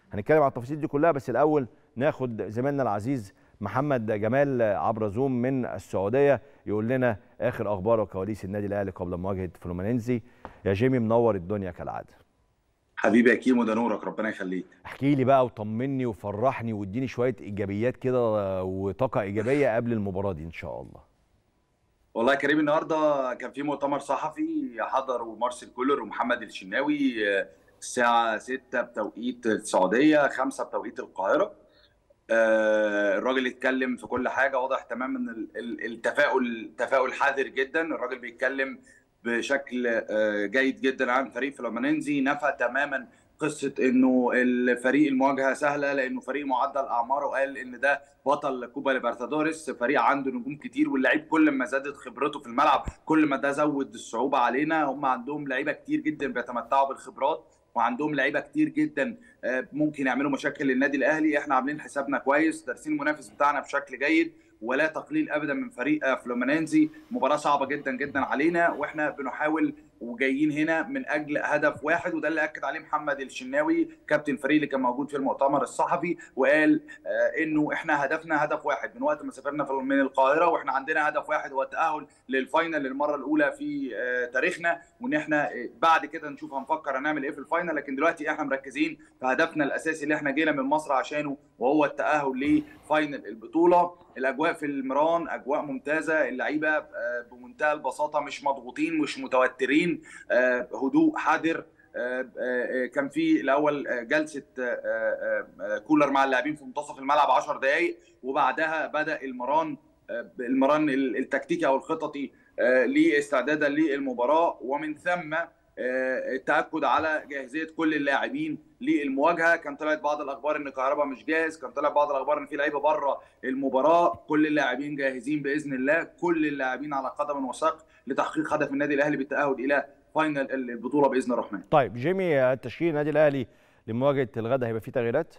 هنتكلم على التفاصيل دي كلها بس الاول ناخد زميلنا العزيز محمد جمال عبر زوم من السعوديه يقول لنا اخر اخبار وكواليس النادي الاهلي قبل مواجهه فلومينينزي يا جيمي منور الدنيا كالعاده حبيبي يا كيمو ده نورك ربنا يخليك احكي لي بقى وطمني وفرحني واديني شويه ايجابيات كده وطاقه ايجابيه قبل المباراه دي ان شاء الله والله يا كريم النهارده كان في مؤتمر صحفي حضروا مارسيل كولر ومحمد الشناوي الساعه 6 بتوقيت السعوديه 5 بتوقيت القاهره الراجل اتكلم في كل حاجه واضح تماما التفاؤل تفاؤل حذر جدا الراجل بيتكلم بشكل جيد جدا عن فريق فلومينينزي نفى تماما قصه انه الفريق المواجهه سهله لانه فريق معدل اعماره وقال ان ده بطل كوبا ليبرتادوريس فريق عنده نجوم كتير واللعيب كل ما زادت خبرته في الملعب كل ما ده زود الصعوبه علينا هم عندهم لعيبه كتير جدا بيتمتعوا بالخبرات وعندهم لعيبه كتير جدا ممكن يعملوا مشاكل للنادي الاهلي احنا عاملين حسابنا كويس دارسين المنافس بتاعنا بشكل جيد ولا تقليل ابدا من فريق فلومينينزي مباراه صعبه جدا جدا علينا واحنا بنحاول وجايين هنا من اجل هدف واحد وده اللي اكد عليه محمد الشناوي كابتن الفريق اللي كان موجود في المؤتمر الصحفي وقال آه انه احنا هدفنا هدف واحد من وقت ما سافرنا من القاهره واحنا عندنا هدف واحد هو التاهل للفاينل للمره الاولى في آه تاريخنا وان احنا بعد كده نشوف هنفكر هنعمل ايه في الفاينل لكن دلوقتي احنا مركزين في هدفنا الاساسي اللي احنا جينا من مصر عشانه وهو التاهل لفاينل البطوله الاجواء في المران اجواء ممتازه اللعيبه آه بمنتهى البساطه مش مضغوطين مش متوترين هدوء حذر كان في الاول جلسه كولر مع اللاعبين في منتصف الملعب 10 دقائق وبعدها بدا المران المران التكتيكي او الخططي لاستعدادا للمباراه ومن ثم التاكد على جاهزيه كل اللاعبين للمواجهه كان طلعت بعض الاخبار ان كهربا مش جاهز كان طلع بعض الاخبار ان في لعيبه بره المباراه كل اللاعبين جاهزين باذن الله كل اللاعبين على قدم وساق لتحقيق هدف النادي الاهلي بالتاهل الى فاينل البطوله باذن الرحمن طيب جيمي تشكيل النادي الاهلي لمواجهه الغد هيبقى فيه تغييرات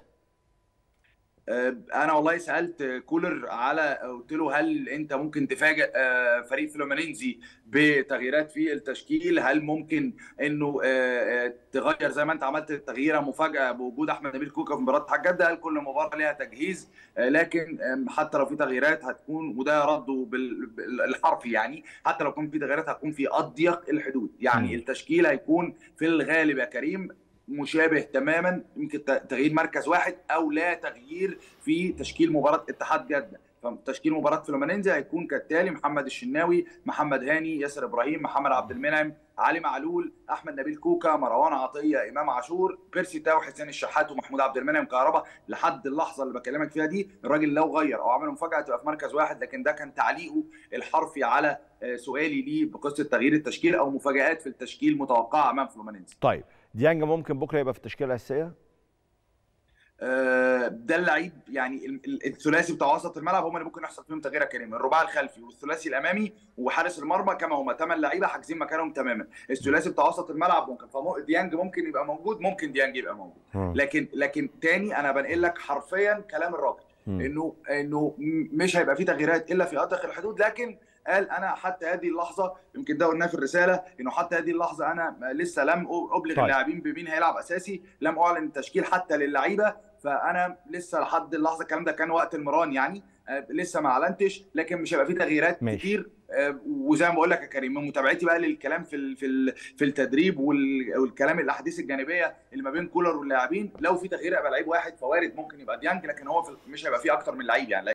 انا والله سالت كولر على قلت له هل انت ممكن تفاجئ فريق فلومينينزي بتغييرات في التشكيل هل ممكن انه تغير زي ما انت عملت التغييره مفاجاه بوجود احمد نبيل كوكا في مباراه اتحاد جده قال كل مباراه ليها تجهيز لكن حتى لو في تغييرات هتكون وده رده بالحرفي يعني حتى لو كان في تغييرات هتكون في اضيق الحدود يعني م. التشكيل هيكون في الغالب يا كريم مشابه تماما يمكن تغيير مركز واحد او لا تغيير في تشكيل مباراه اتحاد جده فتشكيل مباراه فلومينينزي هيكون كالتالي محمد الشناوي محمد هاني ياسر ابراهيم محمد عبد المنعم علي معلول احمد نبيل كوكا مروان عطيه امام عاشور بيرسي تاو حسين الشحات ومحمود عبد المنعم كهربا لحد اللحظه اللي بكلمك فيها دي الراجل لو غير او عمل مفاجاه تبقى في مركز واحد لكن ده كان تعليقه الحرفي على سؤالي ليه بقصه تغيير التشكيل او مفاجات في التشكيل متوقعه امام فلومينينزي طيب ديانج ممكن بكره يبقى في التشكيله الاساسيه ده اللعيب يعني الثلاثي بتاع وسط الملعب هم اللي ممكن يحصل فيهم تغيير كريم الرباعي الخلفي والثلاثي الامامي وحارس المرمى كما هم ثمان لعيبه حاجزين مكانهم تماما الثلاثي بتاع وسط الملعب ممكن ديانج ممكن يبقى موجود ممكن ديانج يبقى موجود لكن لكن تاني انا بنقل لك حرفيا كلام الراجل انه انه مش هيبقى في تغييرات الا في اضيق الحدود لكن قال انا حتى هذه اللحظه يمكن ده قلناه في الرساله انه حتى هذه اللحظه انا لسه لم ابلغ طيب. اللاعبين بمين هيلعب اساسي لم اعلن التشكيل حتى للعيبه فانا لسه لحد اللحظه الكلام ده كان وقت المران يعني آه لسه ما اعلنتش لكن مش هيبقى في تغييرات ماشي. كتير آه وزي ما بقول لك يا كريم من متابعتي بقى للكلام في ال في ال في التدريب والكلام الاحاديث الجانبيه اللي ما بين كولر واللاعبين لو في تغيير يبقى لعيب واحد فوارد ممكن يبقى ديانج لكن هو مش هيبقى فيه اكتر من لعيب يعني